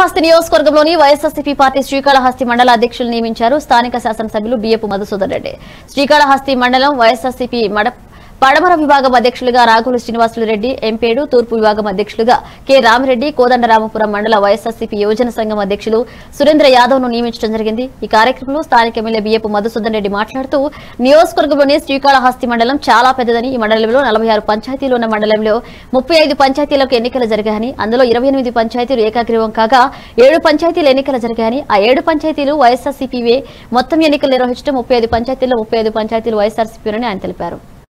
శ్రీకాళహస్తి నియోజకవర్గంలోని వైఎస్ఆర్సీపీ పార్టీ శ్రీకాళహస్తి మండల అధ్యక్షులు నియమించారు స్థానిక శాసనసభ్యులు బియ్యపు మధుసూదన్ రెడ్డి శ్రీకాళహస్తి మండలం వైఎస్ఆర్సీపీ మడ పడమర విభాగం అధ్యక్షులుగా రాఘుల శ్రీనివాసులు రెడ్డి ఎంపేడు తూర్పు విభాగం అధ్యక్షులుగా కె రామిరెడ్డి కోదండరామపురం మండల వైఎస్ఆర్సీపీ యువజన సంఘం అధ్యక్షులు సురేంద్ర యాదవ్ ను నియమించడం జరిగింది ఈ కార్యక్రమంలో స్థానిక ఎమ్మెల్యే బియ్యపు మధుసూదన్ రెడ్డి మాట్లాడుతూ నియోజకవర్గంలోని శ్రీకాళహస్తి మండలం చాలా పెద్దదని ఈ మండలంలో నలభై ఆరు పంచాయతీలు ఉన్న మండలంలో ముప్పై ఐదు పంచాయతీలకు ఎన్నికలు జరిగాయని అందులో ఇరవై ఎనిమిది పంచాయతీలు ఏకాగ్రీవం కాగా ఏడు పంచాయతీలు ఎన్నికలు జరిగాయని ఆ ఏడు పంచాయతీలు వైఎస్ఆర్సీపీవే మొత్తం ఎన్నికలు నిర్వహించడం ముప్పై ఐదు పంచాయతీల్లో ముప్పై ఐదు పంచాయతీలు వైఎస్ఆర్సీపీనని ఆయన తెలిపారు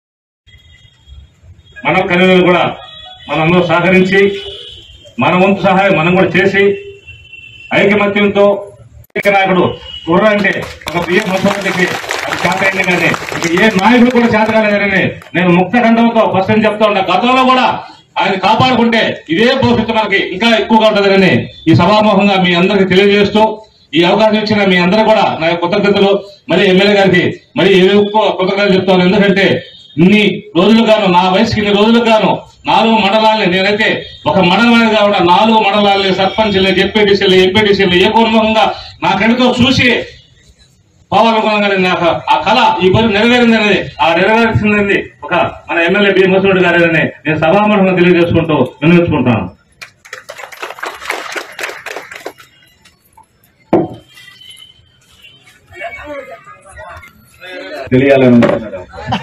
మన కన్వీనర్ కూడా మనందరూ సహకరించి మన వంతు సహాయం మనం కూడా చేసి ఐకమత్యంతో ఏక నాయకుడు కుర్ర అంటే ఒక బియ్యం ముఖ్యమంత్రికి అది చేత అయింది కానీ ఇక ఏ నాయకుడు కూడా చేత కాలేదని నేను ముక్త ఖండంతో ఫస్ట్ అని చెప్తా ఉన్నా గతంలో కూడా ఆయన కాపాడుకుంటే ఇదే భవిష్యత్తు మనకి ఇంకా ఎక్కువగా ఉంటుందని ఈ సభాముఖంగా మీ అందరికి తెలియజేస్తూ ఈ అవకాశం ఇచ్చిన మీ అందరూ కూడా నా యొక్క కృతజ్ఞతలు మరి ఎమ్మెల్యే గారికి మరి ఏ ఎక్కువ కృతజ్ఞతలు చెప్తాను ఎందుకంటే ఇన్ని రోజులుగాను నా వయసుకి ఇన్ని రోజులుగాను నాలుగు మండలాల్ని నేనైతే ఒక మండలాన్ని కాకుండా నాలుగు మండలాల్ని సర్పంచ్లు జెడ్పీటీసీలు ఎంపీటీసీలు ఏ పూర్వకంగా నా కళ్ళతో చూసి పోవాలనుకున్నాను నాకు ఆ కళ ఈ పని నెరవేరింది అనేది ఆ నెరవేర్చింది ఒక మన ఎమ్మెల్యే బి ముసలుడు గారేనని నేను సభాముఖంగా తెలియజేసుకుంటూ వినియోగించుకుంటాను తెలియాలని అనుకున్నాడు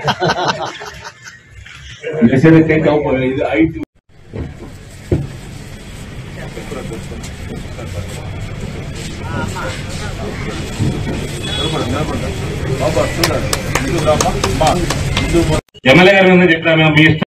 మెసేజ్ టేక్ అవ్వలేదు ఇది ఐటీ ఎమ్మెల్యే గారు చెప్పిన మేము మీ ఇష్టం